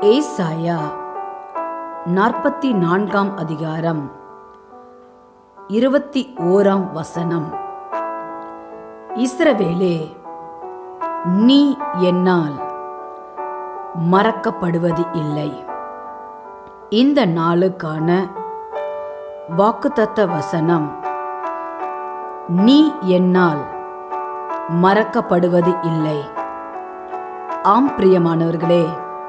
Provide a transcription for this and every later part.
ஏசாயா நாற்பத்தி நான்காம் அதிகாரம் இருபத்தி ஓராம் வசனம் இஸ்ரவேலே நீ என்னால் மறக்கப்படுவது இல்லை இந்த நாளுக்கான வாக்குத்தத்த வசனம் நீ என்னால் மறக்கப்படுவது இல்லை ஆம் பிரியமானவர்களே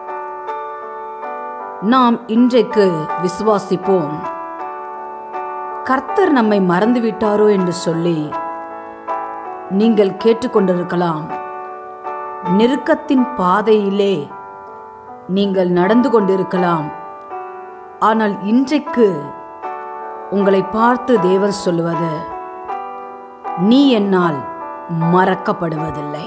நாம் இன்றைக்கு விசுவாசிப்போம் கர்த்தர் நம்மை மறந்துவிட்டாரோ என்று சொல்லி நீங்கள் கேட்டுக்கொண்டிருக்கலாம் நெருக்கத்தின் பாதையிலே நீங்கள் நடந்து கொண்டிருக்கலாம் ஆனால் இன்றைக்கு உங்களை பார்த்து தேவன் சொல்லுவது நீ என்னால் மறக்கப்படுவதில்லை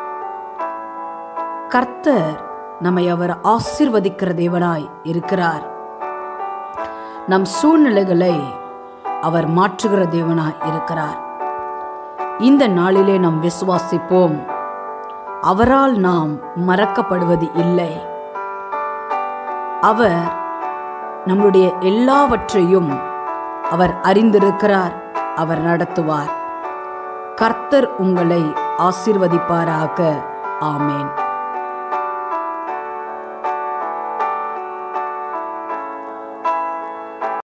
கர்த்தர் நம்மை அவர் ஆசிர்வதிக்கிற தேவனாய் இருக்கிறார் நம் சூழ்நிலைகளை அவர் மாற்றுகிற தேவனாய் இருக்கிறார் இந்த நாளிலே நாம் விசுவாசிப்போம் அவரால் நாம் மறக்கப்படுவது இல்லை அவர் நம்முடைய எல்லாவற்றையும் அவர் அறிந்திருக்கிறார் அவர் நடத்துவார் கர்த்தர் உங்களை ஆசிர்வதிப்பாராக ஆமேன்